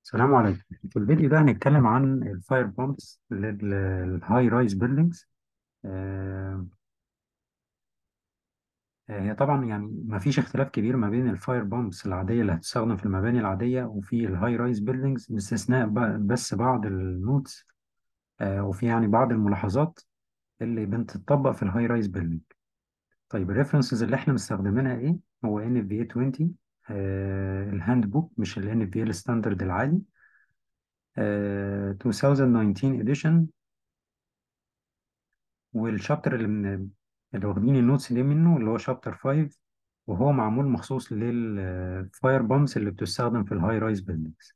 السلام عليكم في الفيديو ده هنتكلم عن الفاير بومبس للهاي رايز بيلدينجز هي طبعا يعني ما فيش اختلاف كبير ما بين الفاير بومبس العادية اللي هتستخدم في المباني العادية وفي الهاي رايز بيلدينجز باستثناء ب- بس بعض النوتس وفي يعني بعض الملاحظات اللي بتطبق في الهاي رايز بيلدينج طيب الريفرنسز اللي احنا مستخدمينها ايه هو ان اف في 20 الهاند بوك مش ال ان اف في الستاندرد العادي آه، 2019 edition والشابتر اللي من اللي واخدين النوتس دي منه اللي هو شابتر 5 وهو معمول مخصوص للفاير بامبس اللي بتستخدم في الهاي رايز بيلدينجز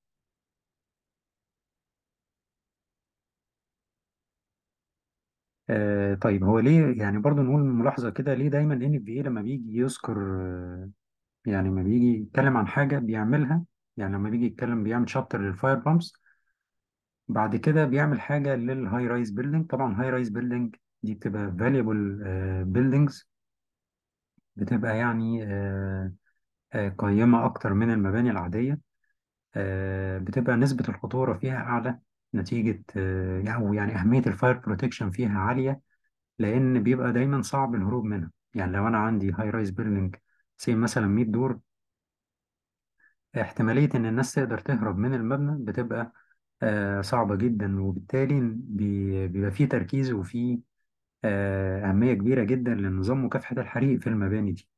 آه طيب هو ليه يعني برضو نقول ملاحظة كده ليه دايما ان اف اي لما بيجي يذكر آه يعني لما بيجي يتكلم عن حاجة بيعملها يعني لما بيجي يتكلم بيعمل شابتر للفاير بامبس بعد كده بيعمل حاجة للهاي رايز بيلدينج طبعا هاي رايز بيلدينج دي بتبقى valuable بيلدينجز بتبقى يعني آه آه، قيمة أكتر من المباني العادية آه، بتبقى نسبة الخطورة فيها أعلى نتيجة آه، يعني أو يعني أهمية الفاير بروتكشن فيها عالية لأن بيبقى دايما صعب الهروب منها يعني لو أنا عندي هاي رايز بيلدينج سي مثلا 100 دور احتمالية إن الناس تقدر تهرب من المبنى بتبقى آه، صعبة جدا وبالتالي بي- بيبقى فيه تركيز وفيه آه، أهمية كبيرة جدا لنظام مكافحة الحريق في المباني دي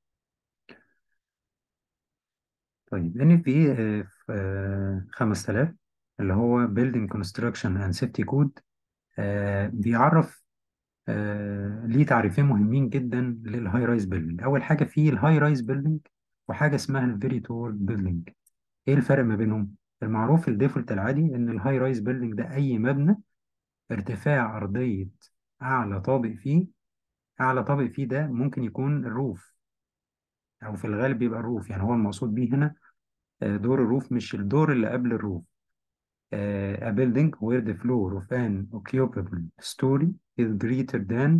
طيب NFPA آه، 5000 اللي هو Building Construction and Safety Code آه، بيعرف آه، ليه تعريفين مهمين جدا للهاي رايز بيلدينج اول حاجه في الهاي رايز بيلدينج وحاجه اسمها الفيري تول بيلدينج ايه الفرق ما بينهم المعروف الديفولت العادي ان الهاي رايز بيلدينج ده اي مبنى ارتفاع ارضيه اعلى طابق فيه اعلى طابق فيه ده ممكن يكون الروف او في الغالب بيبقى الروف يعني هو المقصود بيه هنا آه، دور الروف مش الدور اللي قبل الروف uh, a building where the floor of an occupable story is greater than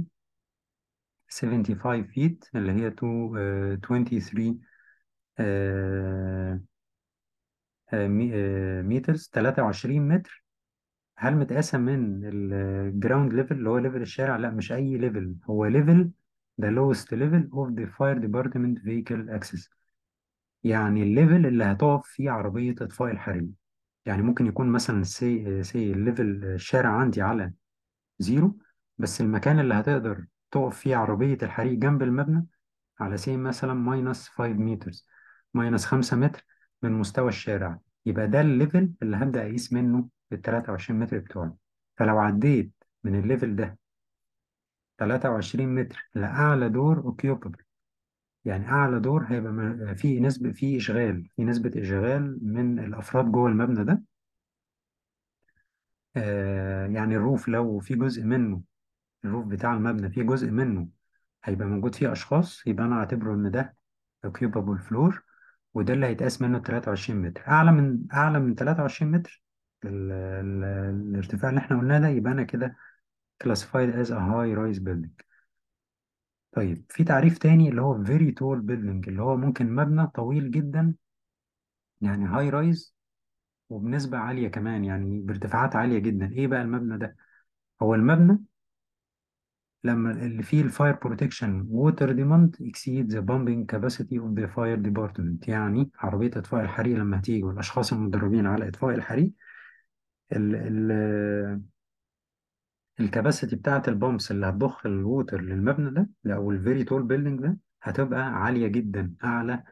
75 feet اللي هي تو uh, 23 uh, مترز 23 متر هل متقاسم من الجراوند ليفل اللي هو ليفل الشارع لا مش اي ليفل هو ليفل the lowest level of the fire department vehicle access يعني الليفل اللي هتقف فيه عربية إطفاء الحريق يعني ممكن يكون مثلا سي سي الليفل الشارع عندي على زيرو بس المكان اللي هتقدر تقف فيه عربية الحريق جنب المبنى على سي مثلا ماينس 5 مترز ماينس 5 متر من مستوى الشارع يبقى ده الليفل اللي هبدأ أقيس منه ال 23 متر بتوعي فلو عديت من الليفل ده 23 متر لأعلى دور اوكيوبابل يعني أعلى دور هيبقى م- فيه نسبة فيه إشغال في نسبة إشغال من الأفراد جوه المبنى ده آه يعني الروف لو في جزء منه الروف بتاع المبنى فيه جزء منه هيبقى موجود فيه أشخاص يبقى أنا أعتبره إن ده occupable floor وده اللي هيتقاس منه 23 متر أعلى من أعلى من 23 متر ال ال الارتفاع اللي إحنا قلناه ده يبقى أنا كده classified as a high rise building طيب في تعريف تاني اللي هو very tall building اللي هو ممكن مبنى طويل جدا يعني high rise وبنسبة عالية كمان يعني بارتفاعات عالية جدا إيه بقى المبنى ده؟ هو المبنى لما اللي فيه الفاير بروتكشن ووتر ديماند exceed the pumping capacity of the fire department يعني عربية إطفاء الحريق لما هتيجي والأشخاص المدربين على إطفاء الحريق ال ال الكباسيتي بتاعة البامبس اللي هتضخ الووتر للمبنى ده أو الفيري تول بيلدينج ده هتبقى عالية جدا أعلى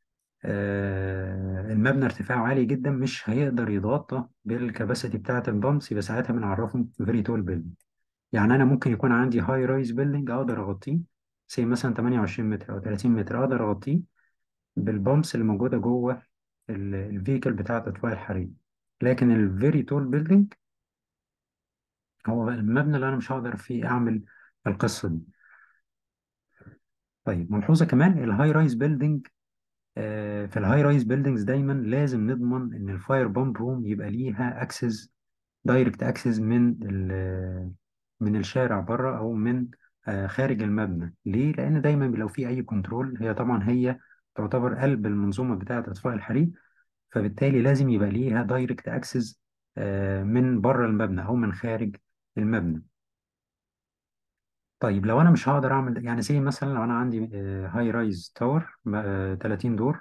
آه المبنى ارتفاعه عالي جدا مش هيقدر يتغطى بالكباسيتي بتاعة البامبس يبقى ساعتها بنعرفهم فيري تول بيلدينج يعني انا ممكن يكون عندي هاي رايز بيلدينج اقدر اغطيه زي مثلا 28 متر او 30 متر اقدر اغطيه بالبامبس اللي موجوده جوه الفيكل بتاعه اطفاء الحريق لكن الفيري تول بيلدينج هو بقى المبنى اللي انا مش هقدر فيه اعمل القصه دي طيب ملحوظه كمان الهاي رايز بيلدينج في الهاي رايز بيلدينجز دايما لازم نضمن ان الفاير بامب روم يبقى ليها اكسس دايركت اكسس من ال- من الشارع بره او من آه، خارج المبنى ليه لان دايما لو في اي كنترول هي طبعا هي تعتبر قلب المنظومه بتاعه اطفاء الحريق فبالتالي لازم يبقى ليها دايركت اكسس من بره المبنى او من خارج المبنى طيب لو انا مش هقدر اعمل يعني زي مثلا لو انا عندي هاي رايز تاور 30 دور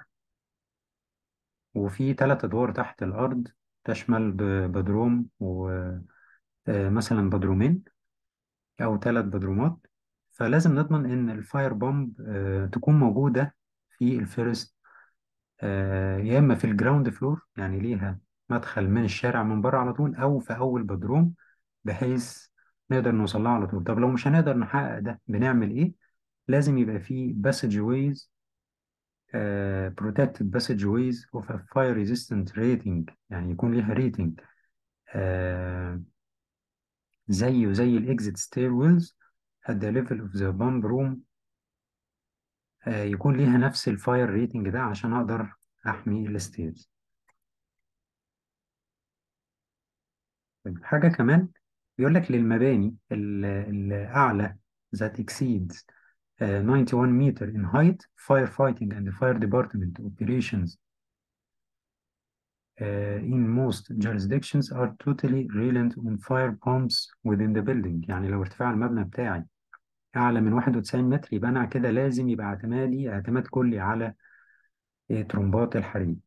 وفي ثلاث ادوار تحت الارض تشمل ب- بدروم ومثلا بدرومين او ثلاث بدرومات فلازم نضمن ان الفاير بومب تكون موجوده في الفيرست آه، يا اما في الجراوند فلور يعني ليها مدخل من الشارع من بره على طول او في اول بدروم بحيث نقدر نوصل لها على طول طب لو مش هنقدر نحقق ده بنعمل ايه لازم يبقى في باسج ويز protected passageways of a fire resistant rating يعني يكون ليها ريتنج زيه زي الاكزيت ستير ويلز at the level of the pump room آه، يكون ليها نفس الفاير ريتنج ده عشان اقدر احمي الستيرز طيب، حاجة كمان بيقول لك للمباني ال- الأعلى that exceeds uh, 91 meter in height firefighting and fire department operations uh, in most jurisdictions are totally reliant on fire pumps within the building يعني لو ارتفاع المبنى بتاعي أعلى من 91 متر يبقى أنا كده لازم يبقى اعتمادي اعتماد كلي على آه، ترمبات الحريق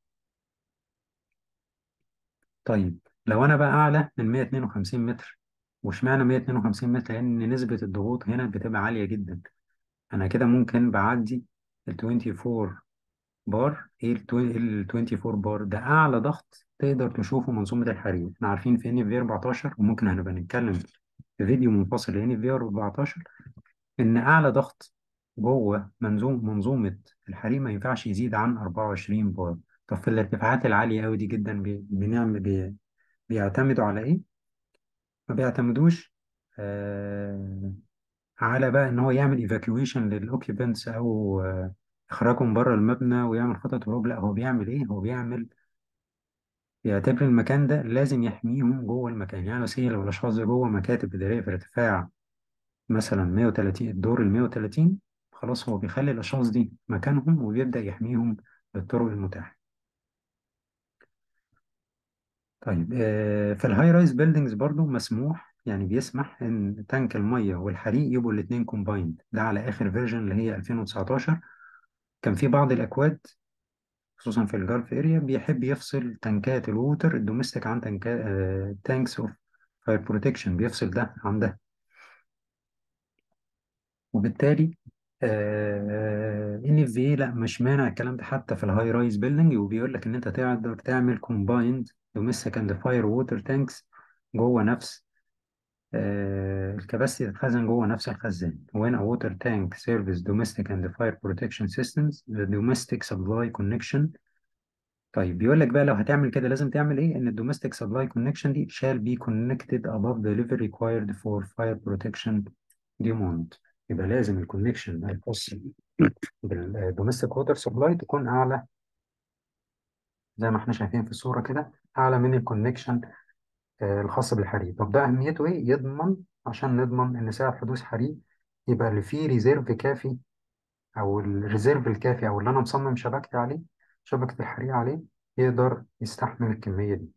طيب لو أنا بقى أعلى من 152 متر واشمعنى 152 متر لأن نسبة الضغوط هنا بتبقى عالية جدا أنا كده ممكن بعدي ال 24 بار إيه ال 24 بار ده أعلى ضغط تقدر تشوفه منظومة الحريق احنا عارفين في ان في 14 وممكن هنبقى نتكلم في فيديو منفصل لان في 14 ان اعلى ضغط جوه منظوم منظومه الحريم ما ينفعش يزيد عن 24 بار طب في الارتفاعات العاليه قوي دي جدا بي- بنعمل بي بيعتمدوا على ايه ما بيعتمدوش آه على بقى ان هو يعمل ايفاكيويشن للاوكيبنتس او آه اخراجهم بره المبنى ويعمل خطط هروب لا هو بيعمل ايه هو بيعمل بيعتبر المكان ده لازم يحميهم جوه المكان يعني سي لو الاشخاص دي جوه مكاتب اداريه في ارتفاع مثلا 130 الدور ال 130 خلاص هو بيخلي الأشخاص دي مكانهم وبيبدأ يحميهم بالطرق المتاحة طيب آه، في الهاي رايز بيلدينجز برضو مسموح يعني بيسمح ان تانك المية والحريق يبقوا الاثنين كومبايند ده على اخر فيرجن اللي هي 2019 كان في بعض الاكواد خصوصا في الجلف اريا بيحب يفصل تنكات الووتر الدوميستيك عن تنكات تانكس اوف فاير بروتكشن بيفصل ده عن ده وبالتالي ان اف في لا مش مانع الكلام ده حتى في الهاي رايز بيلدينج وبيقول لك ان انت تقدر تعمل كومبايند دوميستيك اند فاير ووتر تانكس جوه نفس آه الكباسيتي تتخزن جوه نفس الخزان when a water tank serves domestic and fire protection systems the domestic supply connection طيب بيقول لك بقى لو هتعمل كده لازم تعمل ايه ان الدوميستيك سبلاي كونكشن دي shall be connected above the level required for fire protection demand يبقى لازم الكونكشن الخاص بالدوميستيك ووتر سبلاي تكون اعلى زي ما احنا شايفين في الصوره كده اعلى من الكونكشن الخاص بالحريق طب ده اهميته ايه يضمن عشان نضمن ان ساعه حدوث حريق يبقى اللي فيه ريزيرف كافي او الريزيرف الكافي او اللي انا مصمم شبكتي عليه شبكه الحريق عليه يقدر يستحمل الكميه دي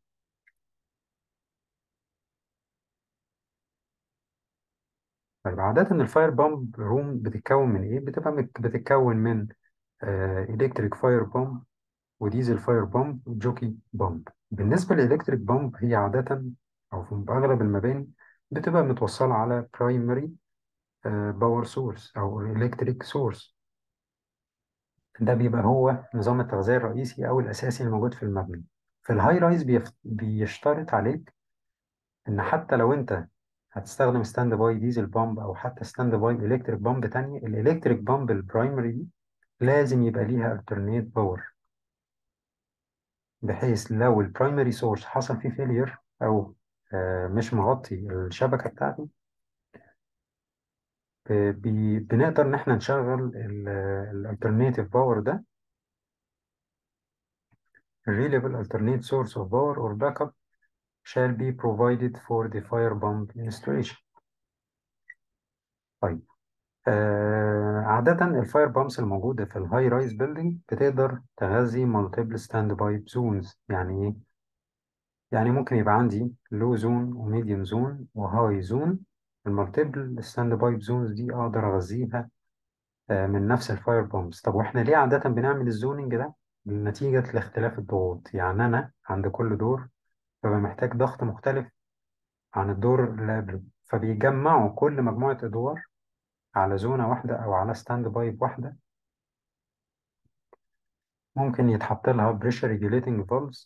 طيب عادة الفاير بامب روم بتتكون من ايه؟ بتبقى مك- بتتكون من الكتريك فاير بامب وديزل فاير بامب وجوكي بامب بالنسبة للإلكتريك بامب هي عادة أو في أغلب المباني بتبقى متوصلة على برايمري باور سورس أو إلكتريك سورس ده بيبقى هو نظام التغذية الرئيسي أو الأساسي الموجود في المبنى في الهاي رايز بيف- بيشترط عليك إن حتى لو أنت هتستخدم ستاند باي ديزل بامب أو حتى ستاند باي إلكتريك بامب تانية الإلكتريك بامب البرايمري دي لازم يبقى ليها alternate باور بحيث لو البرايمري سورس حصل فيه فيلير او آه، مش مغطي الشبكه بتاعتي ب- بي- بنقدر ان احنا نشغل الالترناتيف باور ده reliable alternate source of power or backup shall be provided for the fire pump installation طيب آه عادة الفاير بامبس الموجودة في الهاي رايز بيلدينج بتقدر تغذي مالتيبل ستاند باي زونز يعني ايه؟ يعني ممكن يبقى عندي لو زون وميديوم زون وهاي زون المالتيبل ستاند باي زونز دي اقدر اغذيها آه، من نفس الفاير بومبس طب واحنا ليه عادة بنعمل الزوننج ده نتيجة لاختلاف الضغوط يعني أنا عند كل دور ببقى محتاج ضغط مختلف عن الدور اللي قبله فبيجمعوا كل مجموعة أدوار على زونة واحدة أو على ستاند باي واحدة ممكن يتحط لها بريشر ريجوليتنج فالفز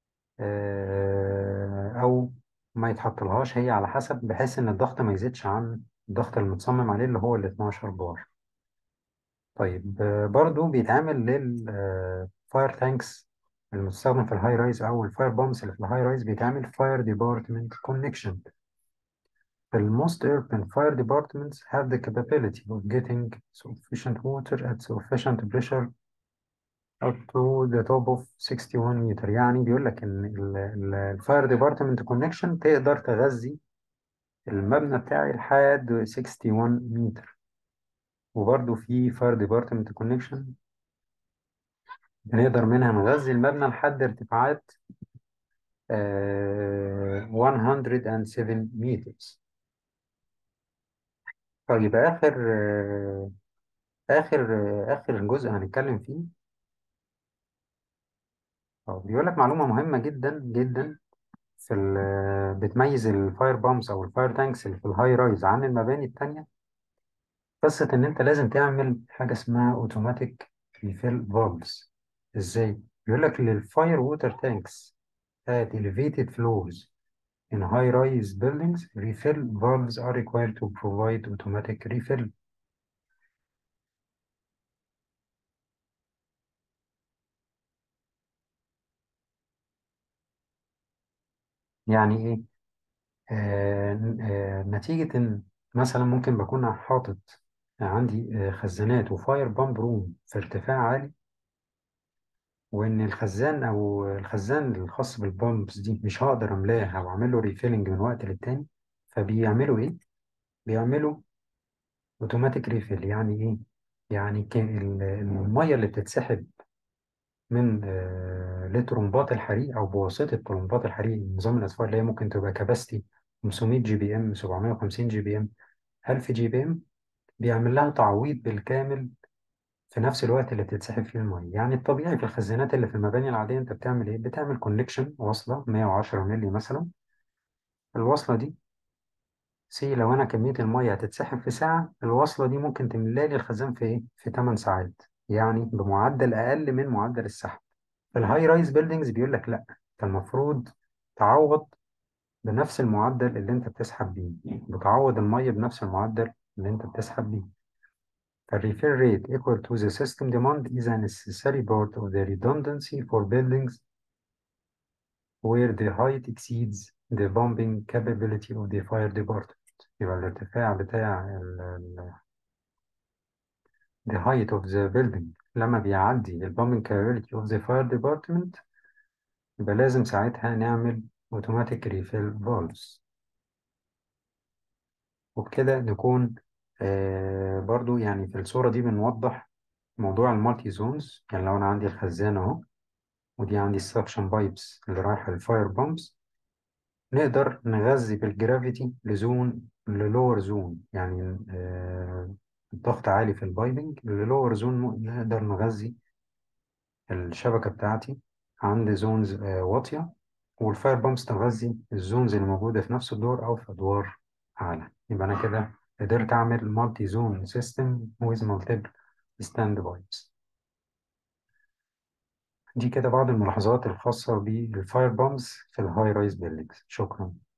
أو ما يتحط لهاش هي على حسب بحيث إن الضغط ما يزيدش عن الضغط المتصمم عليه اللي هو ال 12 بار طيب آه، برضو بيتعمل للفاير تانكس المستخدم في الهاي رايز او الفاير بومبس اللي في الهاي رايز بيتعمل فاير ديبارتمنت كونكشن most urban fire departments have the capability of getting sufficient water at sufficient pressure up to the top of 61 meter يعني بيقول لك ان الفاير ديبارتمنت كونكشن تقدر تغذي المبنى بتاعي لحد 61 متر وبرضه في فاير ديبارتمنت كونكشن بنقدر منها نغذي المبنى لحد ارتفاعات آه 107 متر طيب آخر آه آخر آه آخر جزء هنتكلم فيه آه، بيقول لك معلومة مهمة جدا جدا في ال- بتميز الفاير بامبس أو الفاير تانكس اللي في الهاي رايز عن المباني التانية قصة إن أنت لازم تعمل حاجة اسمها أوتوماتيك ريفيل فالفز إزاي؟ بيقول لك للفاير ووتر تانكس at elevated floors in high-rise buildings, refill valves are required to provide automatic refill. يعني إيه؟ آه آه نتيجة إن مثلا ممكن بكون حاطط عندي آه خزانات وفاير بامب روم في ارتفاع عالي وإن الخزان أو الخزان الخاص بالبامبس دي مش هقدر أملاه أو أعمل له ريفيلنج من وقت للتاني فبيعملوا إيه؟ بيعملوا اوتوماتيك ريفيل يعني ايه يعني كان ال- الميه اللي بتتسحب من آه، لترمبات الحريق او بواسطه طرمبات الحريق نظام الاصفار اللي هي ممكن تبقى كباستي 500 جي بي ام 750 جي بي ام 1000 جي بي ام بيعمل لها تعويض بالكامل في نفس الوقت اللي بتتسحب فيه الميه يعني الطبيعي في الخزانات اللي في المباني العاديه انت بتعمل ايه بتعمل كونكشن وصله 110 مللي مثلا الوصله دي سي لو انا كميه الميه هتتسحب في ساعه الوصله دي ممكن تملى لي الخزان في ايه في 8 ساعات يعني بمعدل اقل من معدل السحب في الهاي رايز بيلدينجز بيقول لك لا انت المفروض تعوض بنفس المعدل اللي انت بتسحب بيه بتعوض الميه بنفس المعدل اللي انت بتسحب بيه فالريفير rate equal to the system demand is a necessary part of the redundancy for buildings where the height exceeds the pumping capability of the fire department يبقى الارتفاع بتاع ال ال the height of the building لما بيعدي ال pumping capability of the fire department يبقى لازم ساعتها نعمل automatic refill valves وبكده نكون آه برضو يعني في الصورة دي بنوضح موضوع المالتي زونز يعني لو أنا عندي الخزان أهو ودي عندي السكشن بايبس اللي رايحة للفاير بامبس نقدر نغذي بالجرافيتي لزون للور زون يعني آه الضغط عالي في البايبنج للور زون نقدر نغذي الشبكة بتاعتي عند زونز آه واطية والفاير بامبس تغذي الزونز اللي موجودة في نفس الدور أو في أدوار أعلى يبقى أنا كده قدرت أعمل مالتي زون سيستم with multiple stand بايبس دي كده بعض الملاحظات الخاصة بالفاير بامبس في الهاي رايز بيلدينجز شكرا